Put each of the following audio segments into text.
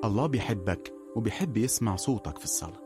الله بيحبك وبيحب يسمع صوتك في الصلاة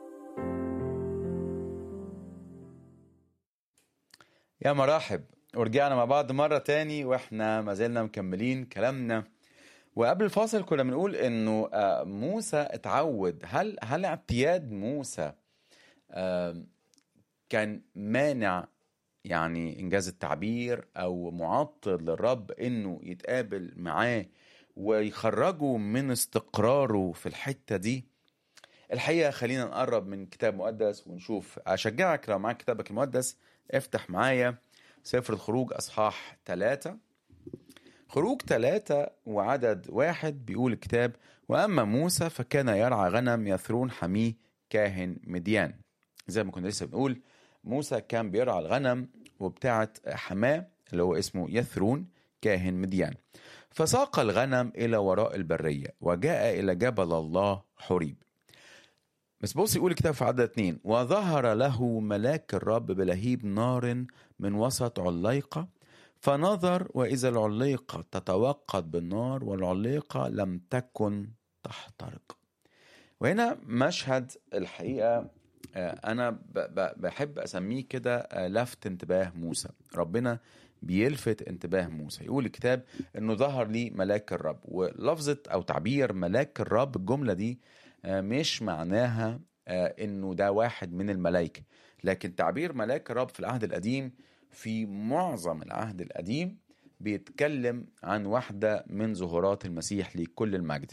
يا مرحب ورجعنا مع بعض مرة تاني واحنا ما زلنا مكملين كلامنا وقبل الفاصل كنا بنقول انه آه، موسى اتعود هل هل اعتياد موسى آه، كان مانع يعني انجاز التعبير او معطل للرب انه يتقابل معاه ويخرجه من استقراره في الحتة دي الحقيقة خلينا نقرب من كتاب مقدس ونشوف أشجعك لو معاك كتابك المقدس افتح معايا سفر الخروج أصحاح ثلاثة خروج ثلاثة وعدد واحد بيقول الكتاب وأما موسى فكان يرعى غنم يثرون حميه كاهن مديان زي ما كنا لسه بنقول موسى كان بيرعى الغنم وبتاعة حماه اللي هو اسمه يثرون كاهن مديان فساق الغنم إلى وراء البرية وجاء إلى جبل الله حريب بس بص يقول الكتاب في عدد اتنين وظهر له ملاك الرب بلهيب نار من وسط عليقة فنظر وإذا العليقة تتوقد بالنار والعليقة لم تكن تحترق وهنا مشهد الحقيقة آه، أنا ب- ب- بحب أسميه كده آه، لفت انتباه موسى ربنا بيلفت انتباه موسى يقول الكتاب انه ظهر لي ملاك الرب ولفظة او تعبير ملاك الرب الجملة دي آه، مش معناها آه، انه ده واحد من الملائكة لكن تعبير ملاك الرب في العهد القديم في معظم العهد القديم بيتكلم عن واحدة من ظهورات المسيح لكل المجد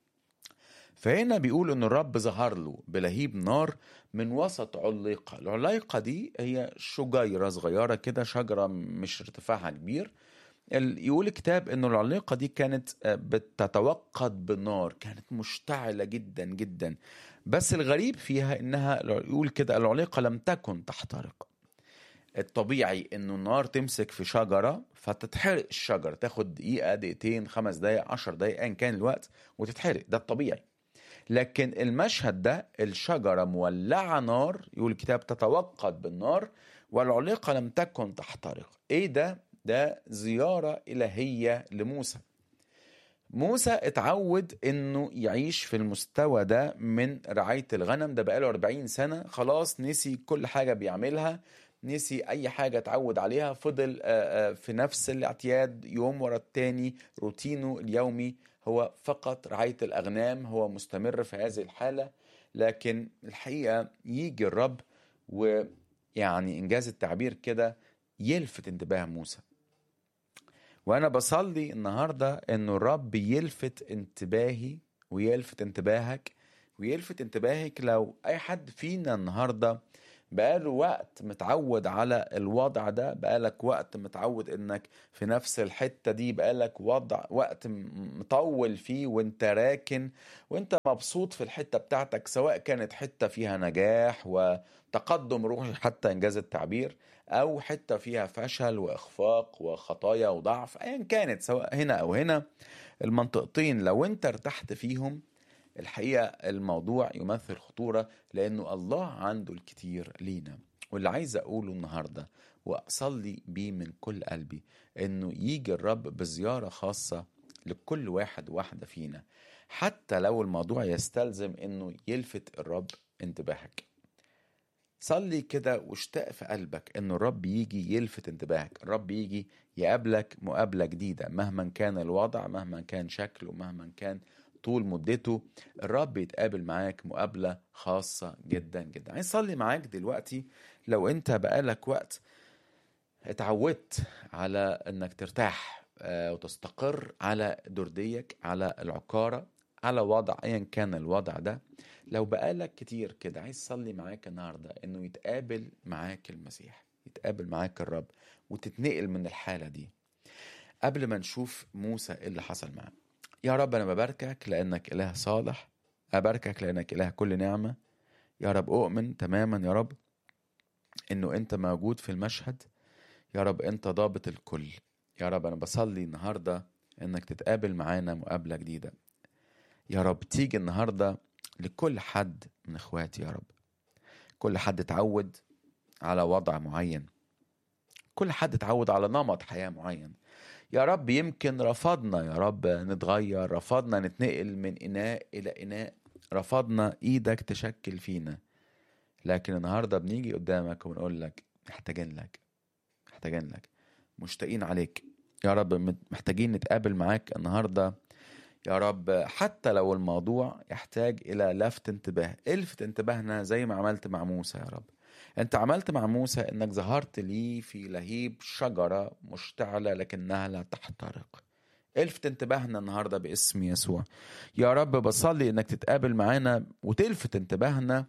فهنا بيقول ان الرب ظهر له بلهيب نار من وسط عليقة العليقة دي هي شجيرة صغيرة كده شجرة مش ارتفاعها كبير ال- يقول الكتاب ان العليقة دي كانت آه، بتتوقد بالنار كانت مشتعلة جدا جدا بس الغريب فيها انها يقول كده العليقة لم تكن تحترق الطبيعي انه النار تمسك في شجرة فتتحرق الشجرة تاخد دقيقة دقيقتين خمس دقايق عشر دقايق ايا كان الوقت وتتحرق ده الطبيعي لكن المشهد ده الشجرة مولعة نار يقول الكتاب تتوقد بالنار والعليقة لم تكن تحترق ايه ده ده زيارة إلهية لموسى موسى اتعود انه يعيش في المستوى ده من رعاية الغنم ده بقاله 40 سنة خلاص نسي كل حاجة بيعملها نسي اي حاجة اتعود عليها فضل آه، آه، في نفس الاعتياد يوم ورا التاني روتينه اليومي هو فقط رعاية الاغنام هو مستمر في هذه الحالة لكن الحقيقة يجي الرب ويعني انجاز التعبير كده يلفت انتباه موسى وانا بصلي النهارده انه الرب يلفت انتباهي ويلفت انتباهك ويلفت انتباهك لو اي حد فينا النهارده بقاله وقت متعود على الوضع ده بقالك وقت متعود انك في نفس الحتة دي بقالك وضع وقت م- مطول فيه وانت راكن وانت مبسوط في الحتة بتاعتك سواء كانت حتة فيها نجاح وتقدم روحي حتى انجاز التعبير او حتة فيها فشل واخفاق وخطايا وضعف ايا كانت سواء هنا او هنا المنطقتين لو انت ارتحت فيهم الحقيقة الموضوع يمثل خطورة لأنه الله عنده الكتير لينا واللي عايز أقوله النهاردة وأصلي بيه من كل قلبي إنه يجي الرب بزيارة خاصة لكل واحد واحدة فينا حتى لو الموضوع يستلزم إنه يلفت الرب انتباهك صلي كده واشتاق في قلبك ان الرب يجي يلفت انتباهك الرب يجي يقابلك مقابلة جديدة مهما كان الوضع مهما كان شكله مهما كان طول مدته الرب يتقابل معاك مقابلة خاصة جدا جدا عايز اصلي معاك دلوقتي لو انت بقالك وقت اتعودت على انك ترتاح آه، وتستقر على درديك على العقارة على وضع ايا كان الوضع ده لو بقالك كتير كده عايز اصلي معاك النهارده انه يتقابل معاك المسيح يتقابل معاك الرب وتتنقل من الحالة دي قبل ما نشوف موسى ايه اللي حصل معاه يا رب انا بباركك لانك اله صالح اباركك لانك اله كل نعمة يا رب اؤمن تماما يا رب انه انت موجود في المشهد يا رب انت ضابط الكل يا رب انا بصلي النهارده انك تتقابل معانا مقابله جديده يا رب تيجي النهارده لكل حد من اخواتي يا رب كل حد اتعود على وضع معين كل حد اتعود على نمط حياه معين يا رب يمكن رفضنا يا رب نتغير رفضنا نتنقل من إناء إلى إناء رفضنا إيدك تشكل فينا لكن النهاردة بنيجي قدامك ونقول لك محتاجين لك محتاجين لك مشتاقين عليك يا رب محتاجين نتقابل معاك النهارده يا رب حتى لو الموضوع يحتاج الى لفت انتباه الفت انتباهنا زي ما عملت مع موسى يا رب انت عملت مع موسى انك ظهرت لي في لهيب شجرة مشتعلة لكنها لا تحترق الفت انتباهنا النهاردة باسم يسوع يا رب بصلي انك تتقابل معانا وتلفت انتباهنا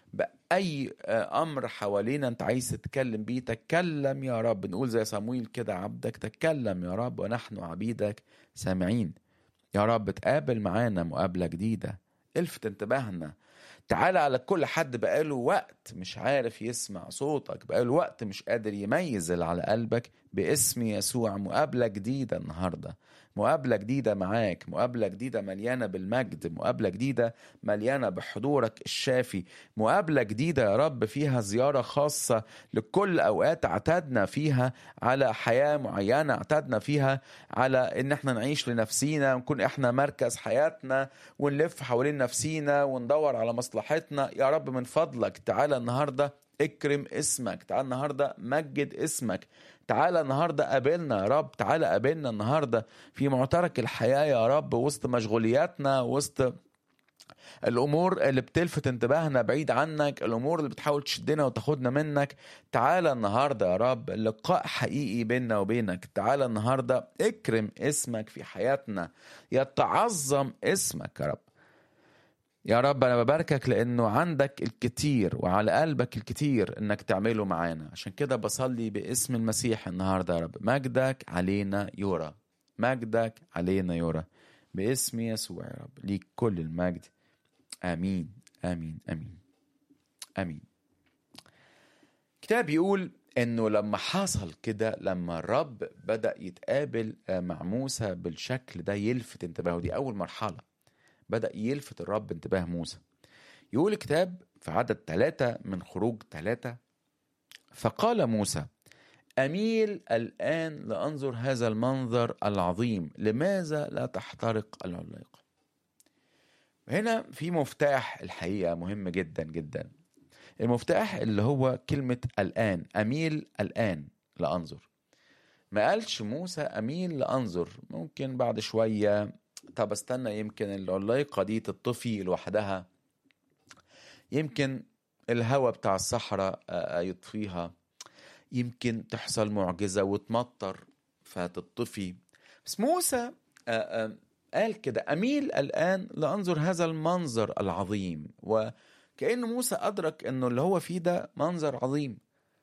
بأي أمر حوالينا أنت عايز تتكلم بيه تكلم يا رب نقول زي صمويل كده عبدك تكلم يا رب ونحن عبيدك سامعين يا رب تقابل معانا مقابلة جديدة الفت انتباهنا تعالى على كل حد بقاله وقت مش عارف يسمع صوتك بقاله وقت مش قادر يميز اللي على قلبك باسم يسوع مقابلة جديدة النهاردة مقابلة جديدة معاك مقابلة جديدة مليانة بالمجد مقابلة جديدة مليانة بحضورك الشافي مقابلة جديدة يا رب فيها زيارة خاصة لكل أوقات اعتدنا فيها على حياة معينة اعتدنا فيها على إن احنا نعيش لنفسينا ونكون احنا مركز حياتنا ونلف حوالين نفسينا وندور على مصلحتنا يا رب من فضلك تعالى النهاردة اكرم اسمك تعالى النهارده مجد اسمك تعالى النهارده قابلنا يا رب تعالى قابلنا النهارده في معترك الحياه يا رب وسط مشغولياتنا وسط الامور اللي بتلفت انتباهنا بعيد عنك الامور اللي بتحاول تشدنا وتاخدنا منك تعالى النهارده يا رب لقاء حقيقي بيننا وبينك تعالى النهارده اكرم اسمك في حياتنا يتعظم اسمك يا رب يا رب انا بباركك لانه عندك الكتير وعلى قلبك الكتير انك تعمله معانا عشان كده بصلي باسم المسيح النهارده يا رب مجدك علينا يرى مجدك علينا يرى باسم يسوع يا رب ليك كل المجد امين امين امين امين كتاب يقول انه لما حصل كده لما الرب بدا يتقابل مع موسى بالشكل ده يلفت انتباهه دي اول مرحله بدأ يلفت الرب انتباه موسى يقول الكتاب في عدد ثلاثة من خروج ثلاثة فقال موسى أميل الآن لأنظر هذا المنظر العظيم لماذا لا تحترق العلاقة هنا في مفتاح الحقيقة مهم جدا جدا المفتاح اللي هو كلمة الآن أميل الآن لأنظر ما قالش موسى أميل لأنظر ممكن بعد شوية طب استنى يمكن العلاقة دي تطفي لوحدها يمكن الهواء بتاع الصحراء يطفيها يمكن تحصل معجزة وتمطر فتطفي بس موسى قال كده أميل الآن لأنظر هذا المنظر العظيم وكأن موسى أدرك أنه اللي هو فيه ده منظر عظيم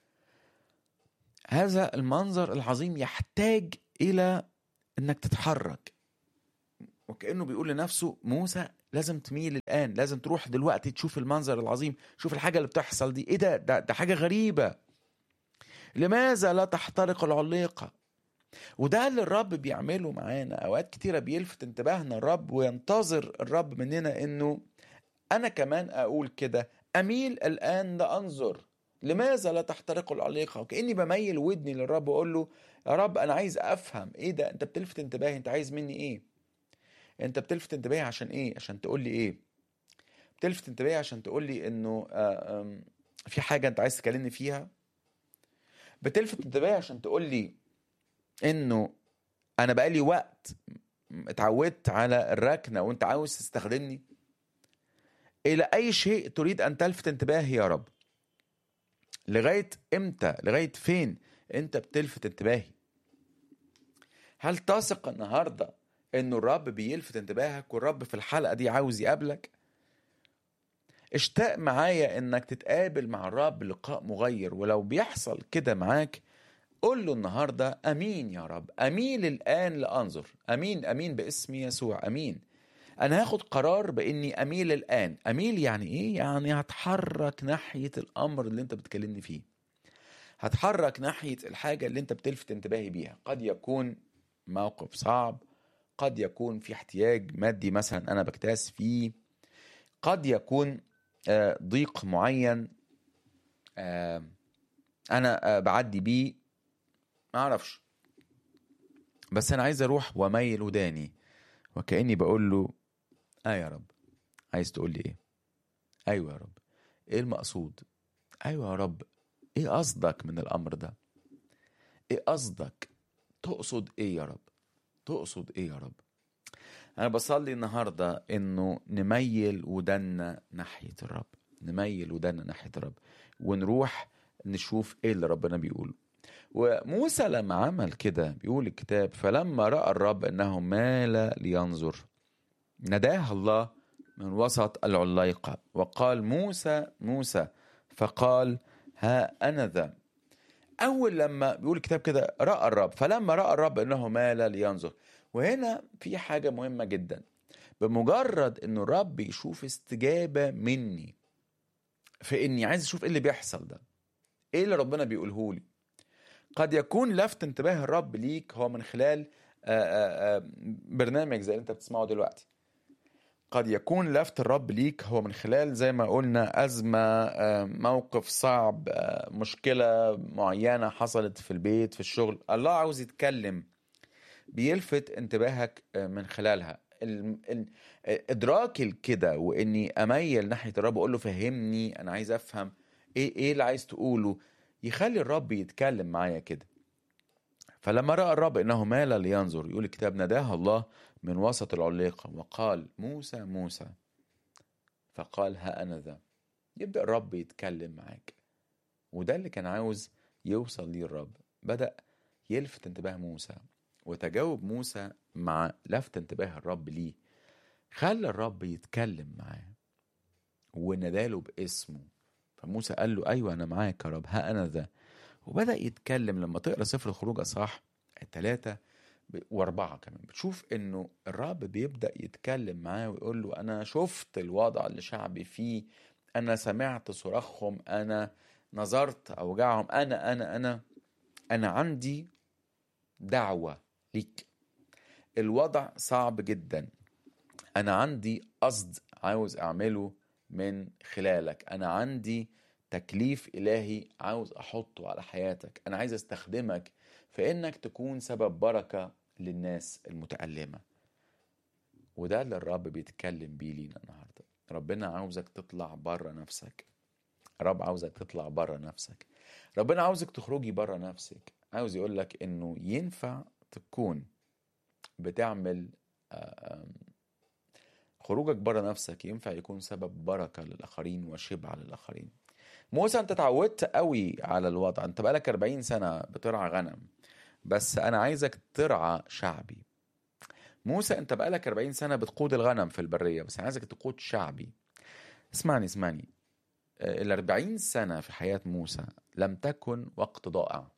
هذا المنظر العظيم يحتاج إلى أنك تتحرك وكأنه بيقول لنفسه موسى لازم تميل الآن لازم تروح دلوقتي تشوف المنظر العظيم شوف الحاجة اللي بتحصل دي إيه ده ده, ده حاجة غريبة لماذا لا تحترق العليقة وده اللي الرب بيعمله معانا أوقات كتيرة بيلفت انتباهنا الرب وينتظر الرب مننا إنه أنا كمان أقول كده أميل الآن لأنظر لماذا لا تحترق العليقة وكأني بميل ودني للرب وأقول له يا رب أنا عايز أفهم إيه ده أنت بتلفت انتباهي أنت عايز مني إيه انت بتلفت انتباهي عشان ايه عشان تقول لي ايه بتلفت انتباهي عشان تقول لي انه في حاجه انت عايز تكلمني فيها بتلفت انتباهي عشان تقول لي انه انا بقالي وقت اتعودت على الركنه وانت عاوز تستخدمني الى اي شيء تريد ان تلفت انتباهي يا رب لغايه امتى لغايه فين انت بتلفت انتباهي هل تثق النهارده انه الرب بيلفت انتباهك والرب في الحلقه دي عاوز يقابلك اشتاق معايا انك تتقابل مع الرب لقاء مغير ولو بيحصل كده معاك قول له النهارده امين يا رب اميل الان لانظر امين امين باسم يسوع امين انا هاخد قرار باني اميل الان اميل يعني ايه يعني هتحرك ناحيه الامر اللي انت بتكلمني فيه هتحرك ناحيه الحاجه اللي انت بتلفت انتباهي بيها قد يكون موقف صعب قد يكون في احتياج مادي مثلا انا بكتاس فيه قد يكون ضيق معين انا بعدي بيه ما اعرفش بس انا عايز اروح واميل وداني وكاني بقول له اه يا رب عايز تقول لي ايه ايوه يا رب ايه المقصود ايوه يا رب ايه قصدك من الامر ده ايه قصدك تقصد ايه يا رب تقصد ايه يا رب انا بصلي النهارده انه نميل ودنا ناحيه الرب نميل ودنا ناحيه الرب ونروح نشوف ايه اللي ربنا بيقوله وموسى لما عمل كده بيقول الكتاب فلما راى الرب انه مال لينظر ناداه الله من وسط العليقه وقال موسى موسى فقال ها انا ذا اول لما بيقول الكتاب كده راى الرب فلما راى الرب انه مال لينظر وهنا في حاجه مهمه جدا بمجرد انه الرب يشوف استجابه مني في اني عايز اشوف ايه اللي بيحصل ده ايه اللي ربنا بيقوله لي قد يكون لفت انتباه الرب ليك هو من خلال آآ آآ برنامج زي اللي انت بتسمعه دلوقتي قد يكون لفت الرب ليك هو من خلال زي ما قلنا أزمة موقف صعب مشكلة معينة حصلت في البيت في الشغل الله عاوز يتكلم بيلفت انتباهك من خلالها ادراك كده واني اميل ناحيه الرب واقول له فهمني انا عايز افهم ايه ايه اللي عايز تقوله يخلي الرب يتكلم معايا كده فلما راى الرب انه مال لينظر يقول الكتاب ناداه الله من وسط العليقه وقال موسى موسى فقال ها انا ذا يبدا الرب يتكلم معاك وده اللي كان عاوز يوصل ليه الرب بدا يلفت انتباه موسى وتجاوب موسى مع لفت انتباه الرب ليه خلى الرب يتكلم معاه وناداله باسمه فموسى قال له ايوه انا معاك يا رب ها انا ذا وبدا يتكلم لما تقرا سفر الخروج اصحاح الثلاثه واربعه كمان بتشوف انه الرب بيبدا يتكلم معاه ويقول له انا شفت الوضع اللي شعبي فيه انا سمعت صراخهم انا نظرت اوجاعهم انا انا انا انا عندي دعوه ليك الوضع صعب جدا انا عندي قصد عاوز اعمله من خلالك انا عندي تكليف الهي عاوز احطه على حياتك انا عايز استخدمك في انك تكون سبب بركه للناس المتالمه وده اللي الرب بيتكلم بيه لينا النهارده ربنا عاوزك تطلع بره نفسك رب عاوزك تطلع بره نفسك ربنا عاوزك تخرجي بره نفسك عاوز يقول لك انه ينفع تكون بتعمل خروجك بره نفسك ينفع يكون سبب بركه للاخرين وشبع للاخرين موسى انت اتعودت قوي على الوضع انت بقالك 40 سنه بترعى غنم بس انا عايزك ترعى شعبي موسى انت بقالك 40 سنه بتقود الغنم في البريه بس انا عايزك تقود شعبي اسمعني اسمعني ال 40 سنه في حياه موسى لم تكن وقت ضائع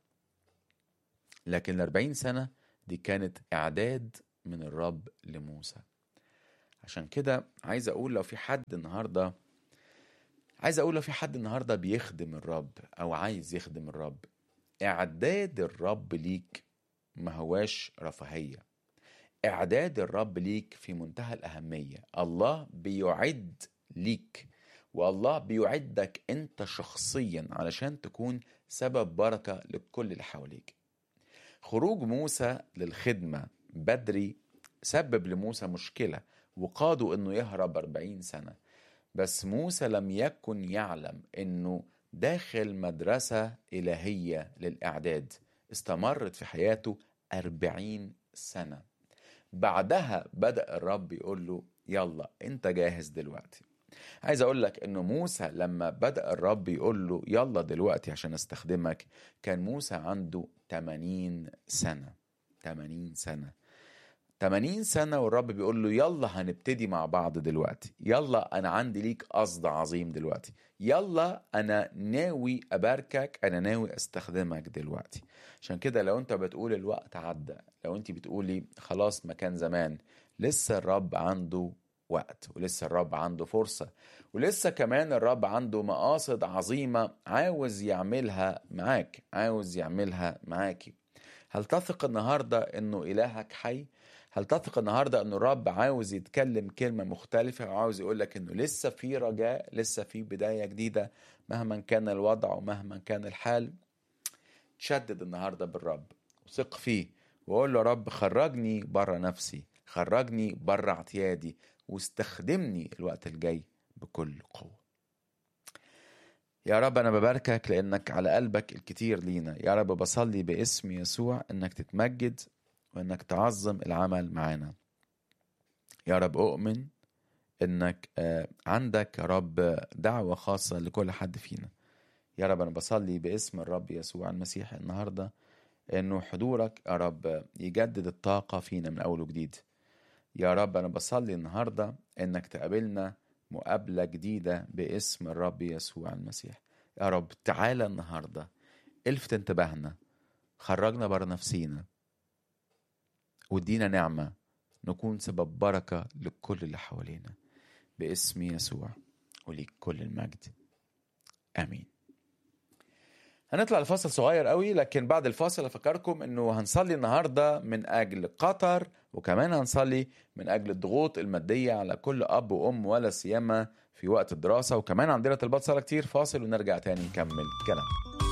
لكن ال 40 سنه دي كانت اعداد من الرب لموسى عشان كده عايز اقول لو في حد النهارده عايز اقول لو في حد النهارده بيخدم الرب او عايز يخدم الرب اعداد الرب ليك ما هواش رفاهيه اعداد الرب ليك في منتهى الاهميه الله بيعد ليك والله بيعدك انت شخصيا علشان تكون سبب بركه لكل اللي حواليك خروج موسى للخدمه بدري سبب لموسى مشكله وقادوا انه يهرب 40 سنه بس موسى لم يكن يعلم انه داخل مدرسة إلهية للإعداد استمرت في حياته أربعين سنة بعدها بدأ الرب يقول له يلا انت جاهز دلوقتي عايز اقول لك انه موسى لما بدأ الرب يقول له يلا دلوقتي عشان استخدمك كان موسى عنده 80 سنة 80 سنة 80 سنة والرب بيقول له يلا هنبتدي مع بعض دلوقتي يلا أنا عندي ليك قصد عظيم دلوقتي يلا أنا ناوي أباركك أنا ناوي أستخدمك دلوقتي عشان كده لو أنت بتقول الوقت عدى لو أنت بتقولي خلاص مكان زمان لسه الرب عنده وقت ولسه الرب عنده فرصة ولسه كمان الرب عنده مقاصد عظيمة عاوز يعملها معاك عاوز يعملها معاكي هل تثق النهاردة أنه إلهك حي؟ هل تثق النهارده ان الرب عاوز يتكلم كلمه مختلفه وعاوز يقول لك انه لسه في رجاء لسه في بدايه جديده مهما كان الوضع ومهما كان الحال تشدد النهارده بالرب وثق فيه واقول له يا رب خرجني بره نفسي خرجني بره اعتيادي واستخدمني الوقت الجاي بكل قوه يا رب انا بباركك لانك على قلبك الكتير لينا يا رب بصلي باسم يسوع انك تتمجد وانك تعظم العمل معانا يا رب اؤمن انك آه، عندك يا رب دعوه خاصه لكل حد فينا يا رب انا بصلي باسم الرب يسوع المسيح النهارده انه حضورك يا رب يجدد الطاقه فينا من اول وجديد يا رب انا بصلي النهارده انك تقابلنا مقابله جديده باسم الرب يسوع المسيح يا رب تعالى النهارده الفت انتباهنا خرجنا بره نفسينا وادينا نعمه نكون سبب بركه لكل اللي حوالينا باسم يسوع وليك كل المجد امين هنطلع لفاصل صغير قوي لكن بعد الفاصل افكركم انه هنصلي النهارده من اجل قطر وكمان هنصلي من اجل الضغوط الماديه على كل اب وام ولا سيما في وقت الدراسه وكمان عندنا طلبات صلاه كتير فاصل ونرجع تاني نكمل كلام